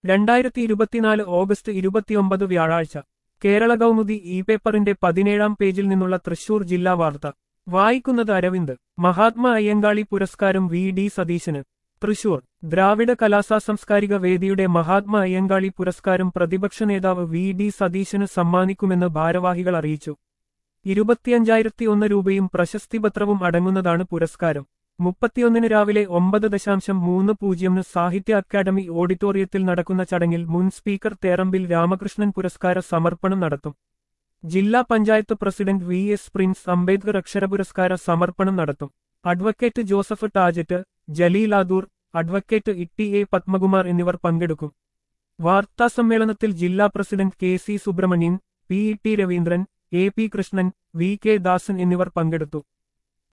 രണ്ടായിരത്തി ഇരുപത്തിനാല് ഓഗസ്റ്റ് ഇരുപത്തിയൊമ്പത് വ്യാഴാഴ്ച കേരള കൗമുദി ഇ പേപ്പറിന്റെ പതിനേഴാം പേജിൽ നിന്നുള്ള തൃശൂർ ജില്ലാ വാർത്ത വായിക്കുന്നത് അരവിന്ദ് മഹാത്മാ അയ്യങ്കാളി പുരസ്കാരം വി ഡി സതീശന് തൃശൂർ ദ്രാവിഡ കലാസാ സാംസ്കാരിക വേദിയുടെ മഹാത്മാ അയ്യങ്കാളി പുരസ്കാരം പ്രതിപക്ഷ നേതാവ് വി ഡി സതീശന് സമ്മാനിക്കുമെന്ന് ഭാരവാഹികൾ അറിയിച്ചു ഇരുപത്തിയഞ്ചായിരത്തി ഒന്ന് രൂപയും പ്രശസ്തിപത്രവും അടങ്ങുന്നതാണ് പുരസ്കാരം മുപ്പത്തിയൊന്നിന് രാവിലെ ഒമ്പത് ദശാംശം മൂന്ന് പൂജ്യമിന് സാഹിത്യ അക്കാദമി ഓഡിറ്റോറിയത്തിൽ നടക്കുന്ന ചടങ്ങിൽ മുൻ സ്പീക്കർ തേറമ്പിൽ രാമകൃഷ്ണൻ പുരസ്കാര സമർപ്പണം നടത്തും ജില്ലാ panchayat president V S Prince Ambedkar Akshara പുരസ്കാര സമർപ്പണം നടത്തും advocate Joseph Tajet Jaleel Adoor advocate Itty A Padmakumar എന്നിവർ പങ്കെടുക്കും വാർത്താസമ്മേളനത്തിൽ ജില്ലാ president K C Subramanian P E T Raveendran A P Krishnan V K Dasan എന്നിവർ പങ്കെടുത്തു